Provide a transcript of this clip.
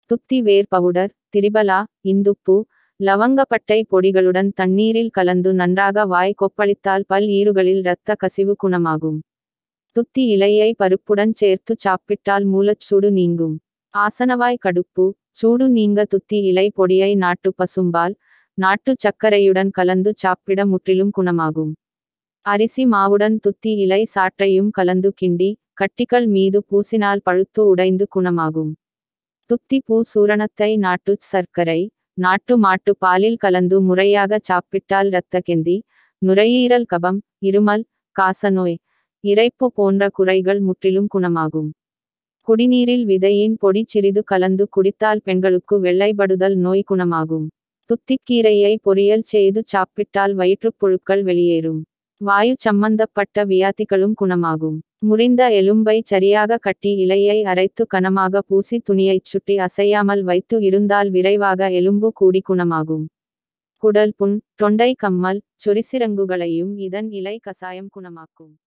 துத்தி வேர் powder triphala இந்துப்பு லவங்கப்பட்டை பொடிகளுடன் தண்ணீரில் கலந்து நன்றாக வாய் கொப்பளித்தால் பல் ஈறுகளில் இரத்த கசிவு குணமாகும் துத்தி இலையை பருப்புடன் சேர்த்து சாப்பிட்டால் மூலச்சூடு நீங்கும் ஆசனவாய் கடுப்பு சூடு நீங்க துத்தி இலை பொடியை நாட்டு பசும்பால் நாட்டு சர்க்கரையுடன் கலந்து சாப்பிட முற்றிலும் குணமாகும் அரிசி மாவுடன் துத்தி இலை சாற்றையும் கலந்து கிண்டி கட்டிகள் மீது பூசினால் பழுத்து உடைந்து குணமாகும் துத்தி பூ சூரணத்தை நாட்டு சர்க்கரை நாட்டு மாட்டு பாலில் கலந்து முறையாக சாப்பிட்டால் இரத்த கெந்தி நுரையீரல் கபம் இருமல் காசநோய் இரைப்பு போன்ற குறைகள் முற்றிலும் குணமாகும் குடிநீரில் விதையின் பொடி சிறிது கலந்து குடித்தால் பெண்களுக்கு வெள்ளைப்படுதல் நோய் குணமாகும் துத்திக்கீரையை பொரியல் செய்து சாப்பிட்டால் வயிற்றுப்புழுக்கள் வெளியேறும் வாயு சம்பந்தப்பட்ட வியாதிகளும் குணமாகும் முறிந்த எலும்பை சரியாக கட்டி இலையை அரைத்து கனமாக பூசி துணியைச் சுற்றி அசையாமல் வைத்து இருந்தால் விரைவாக எலும்பு கூடி குணமாகும் குடல் புண் தொண்டை கம்மல் சொரிசிரங்குகளையும் இதன் இலை கசாயம் குணமாக்கும்